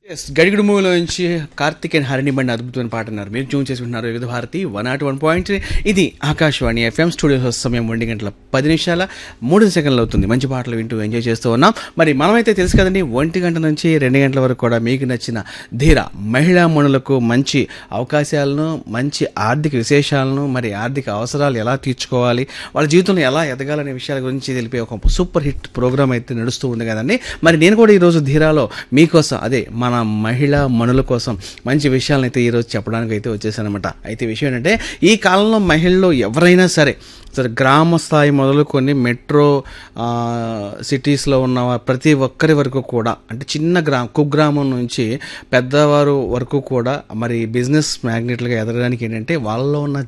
yes గడిగుడు మూవీలో నుంచి Karthik and Harini బండి అద్భుతమైన పాట అన్నారు మీరు ట్యూన్ చేసుకుంటున్నారు Vividh Bharati one naught one point ఇది ఆకాశవాణి ఎఫ్ఎం స్టూడియో సమయం ఒంటి గంటల పది నిమిషాల మూడు సెకండ్లు అవుతుంది మంచి పాటలు వింటూ ఎంజాయ్ చేస్తూ ఉన్నాం మరి మనమైతే తెలుసు కదండి ఒంటి గంట నుంచి రెండు గంటల వరకు కూడా మీకు నచ్చిన ధీర మహిళా మణులకు మంచి అవకాశాలను మంచి ఆర్థిక విశేషాలను మరి ఆర్థిక అవసరాలు ఎలా తీర్చుకోవాలి వాళ్ళ జీవితంలో ఎలా ఎదగాలనే విషయాల గురించి తెలిపే ఒక సూపర్ హిట్ ప్రోగ్రామ్ అయితే నడుస్తూ ఉంది కదండి మరి నేను కూడా ఈరోజు ధీరాలో మీకోసం అదే మన మహిళా మనుల కోసం మంచి విషయాలను అయితే ఈరోజు చెప్పడానికి అయితే వచ్చేసానమాట అయితే విషయం ఏంటంటే ఈ కాలంలో మహిళలు ఎవరైనా సరే సరే గ్రామ స్థాయి మొదలుకొని మెట్రో ఆ, సిటీస్లో ఉన్న ప్రతి ఒక్కరి వరకు కూడా అంటే చిన్న గ్రా కుగ్రామం నుంచి పెద్దవారు వరకు కూడా మరి బిజినెస్ మ్యాగ్నెట్లుగా ఎదగడానికి ఏంటంటే వాళ్ళలో ఉన్న